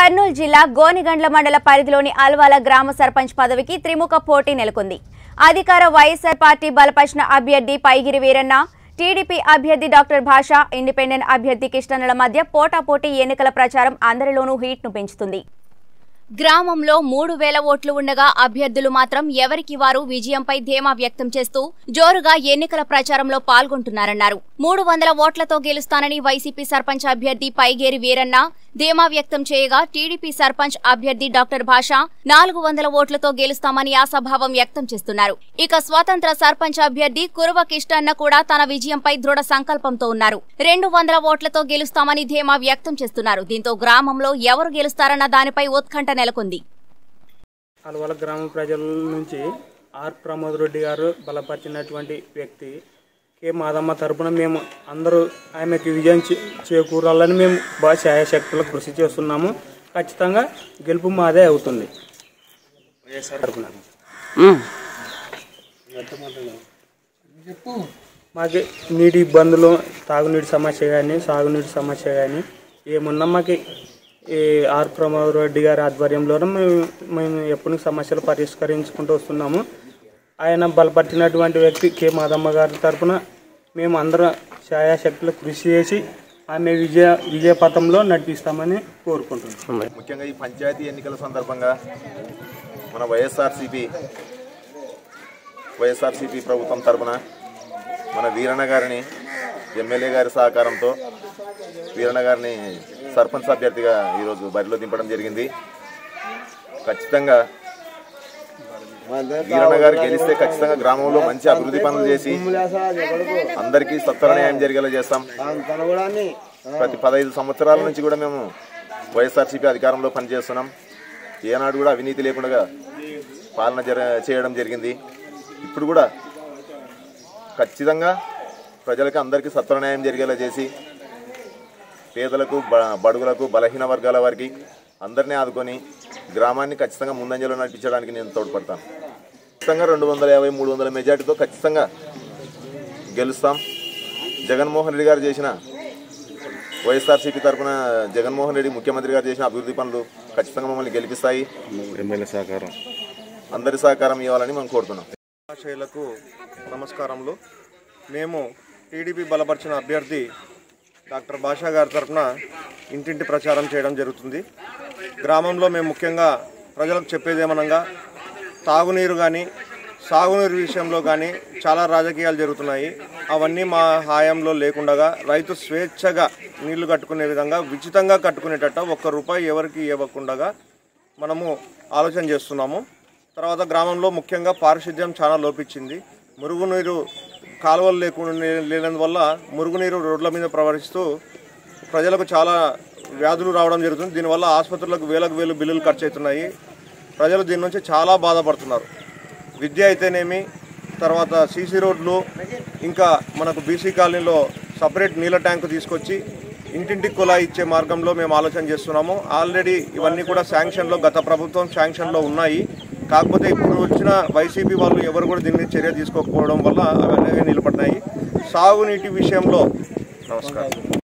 కర్నూలు జిల్లా గోనిగండ్ల మండల పరిధిలోని అల్వాల గ్రామ సర్పంచ్ పదవికి త్రిముఖ పోటీ నెలకొంది అధికార వైఎస్ఆర్ పార్టీ బలపరిచిన అభ్యర్థి పైగిరి వీరన్న టీడీపీ అభ్యర్థి డాక్టర్ భాష ఇండిపెండెంట్ అభ్యర్థి కిష్టనల మధ్య పోటాపోటీ ఎన్నికల ప్రచారం అందరిలోనూ హీట్ను పెంచుతుంది గ్రామంలో మూడు వేల ఓట్లు ఉండగా అభ్యర్థులు మాత్రం ఎవరికి వారు విజయంపై ధీమా వ్యక్తం చేస్తూ జోరుగా ఎన్నికల ప్రచారంలో పాల్గొంటున్నారన్నారు మూడు వందల ఓట్లతో గెలుస్తానని వైసీపీ సర్పంచ్ అభ్యర్థి పైగేరి వీరన్న ధీమా వ్యక్తం చేయగా టీడీపీ సర్పంచ్ అభ్యర్థి డాక్టర్ భాష నాలుగు వందల ఓట్లతో గెలుస్తామని ఆశాభావం వ్యక్తం చేస్తున్నారు ఇక స్వతంత్ర సర్పంచ్ అభ్యర్థి కురువ కిష్టన్న కూడా తన విజయంపై దృఢ సంకల్పంతో ఉన్నారు రెండు వందల ఓట్లతో గెలుస్తామని ధీమా వ్యక్తం చేస్తున్నారు దీంతో గ్రామంలో ఎవరు గెలుస్తారన్న దానిపై ఉత్కంఠ నెలకొంది అలవల గ్రామ ప్రజల నుంచి ఆర్ ప్రమోద్ రెడ్డి గారు బలపరిచినటువంటి వ్యక్తి కె మాదమ్మ తరపున మేము అందరూ ఆమెకి విజయం చే- చేకూరాలని మేము బాగా శాయశక్తులు కృషి చేస్తున్నాము ఖచ్చితంగా గెలుపు మాదే అవుతుంది తరపున మాకు నీటి ఇబ్బందులు తాగునీటి సమస్య కానీ సాగునీటి సమస్య కానీ ఏమున్నా మాకు ఈ ఆర్ ప్రమోద్ రెడ్డి గారి ఆధ్వర్యంలోనే మేము మేము ఎప్పుడు సమస్యలు పరిష్కరించుకుంటూ వస్తున్నాము ఆయన బలపరిచినటువంటి వ్యక్తి కె మాదమ్మ గారి తరపున మేము అందరం ఛాయాశక్తులు కృషి చేసి ఆమె విజయ విజయ పథంలో నడిపిస్తామని కోరుకుంటున్నాం ముఖ్యంగా ఈ పంచాయతీ ఎన్నికల సందర్భంగా మన వైఎస్ఆర్సీపీ వైఎస్ఆర్సీపీ ప్రభుత్వం తరపున మన వీరన్న గారిని ఎమ్మెల్యే గారి సహకారంతో వీరన్న గారిని సర్పంచ్ అభ్యర్థిగా ఈరోజు బరిలో దింపడం జరిగింది ఖచ్చితంగా వీరన్న గారు గెలిస్తే ఖచ్చితంగా గ్రామంలో మంచి అభివృద్ధి పనులు చేసి అందరికీ సత్వర న్యాయం జరిగేలా చేస్తాం ప్రతి పదహైదు సంవత్సరాల నుంచి కూడా మేము వైఎస్ఆర్సీపీ అధికారంలో పనిచేస్తున్నాం ఏనాడు కూడా అవినీతి లేకుండా పాలన జర చేయడం జరిగింది ఇప్పుడు కూడా ఖచ్చితంగా ప్రజలకు అందరికీ సత్వర న్యాయం జరిగేలా చేసి పేదలకు బ- బడుగులకు బలహీన వర్గాల వారికి అందరినీ ఆదుకొని గ్రామాన్ని ఖచ్చితంగా ముందంజలో నడిపించడానికి నేను తోడ్పడతాను ఖచ్చితంగా రెండు వందల యాభై మూడు వందల మెజార్టీతో ఖచ్చితంగా గెలుస్తాం జగన్మోహన్ రెడ్డి గారు చేసిన వైఎస్ఆర్సీపీ తరఫున జగన్మోహన్ రెడ్డి ముఖ్యమంత్రి గారు చేసిన అభివృద్ధి పనులు ఖచ్చితంగా మమ్మల్ని గెలిపిస్తాయి ఎమ్మెల్యే సహకారం అందరి సహకారం ఇవ్వాలని మనం కోరుతున్నాం మహాశయులకు నమస్కారములు మేము టీడీపీ బలపరిచిన అభ్యర్థి డాక్టర్ భాషా గారి తరఫున ఇంటింటి ప్రచారం చేయడం జరుగుతుంది గ్రామంలో మేము ముఖ్యంగా ప్రజలకు చెప్పేదేమనగా తాగునీరు కానీ సాగునీరు విషయంలో కానీ చాలా రాజకీయాలు జరుగుతున్నాయి అవన్నీ మా హాయంలో లేకుండగా రైతు స్వేచ్ఛగా నీళ్లు కట్టుకునే విధంగా ఉచితంగా కట్టుకునేటట్టు ఒక్క రూపాయి ఎవరికి ఇవ్వకుండగా మనము ఆలోచన చేస్తున్నాము తర్వాత గ్రామంలో ముఖ్యంగా పారిశుద్ధ్యం చాలా లోపించింది మురుగునీరు కాలువలు లేకుండా లేనందువల్ల మురుగునీరు రోడ్ల మీద ప్రవహిస్తూ ప్రజలకు చాలా వ్యాధులు రావడం జరుగుతుంది దీనివల్ల ఆసుపత్రులకు వేలకు వేలు బిల్లులు ఖర్చు అవుతున్నాయి ప్రజలు దీని నుంచి చాలా బాధపడుతున్నారు విద్య అయితేనేమి తర్వాత సీసీ రోడ్లు ఇంకా మనకు బీసీ కాలనీలో సపరేట్ నీళ్ళ ట్యాంకు తీసుకొచ్చి ఇంటింటికి కుళాయి ఇచ్చే మార్గంలో మేము ఆలోచన చేస్తున్నాము ఆల్రెడీ ఇవన్నీ కూడా శాంక్షన్లో గత ప్రభుత్వం శాంక్షన్లో ఉన్నాయి కాకపోతే ఇప్పుడు వచ్చిన వైసీపీ వాళ్ళు ఎవరు కూడా దీన్ని చర్య తీసుకోకపోవడం వల్ల అవన్నీ నిలబడినాయి సాగునీటి విషయంలో నమస్కారం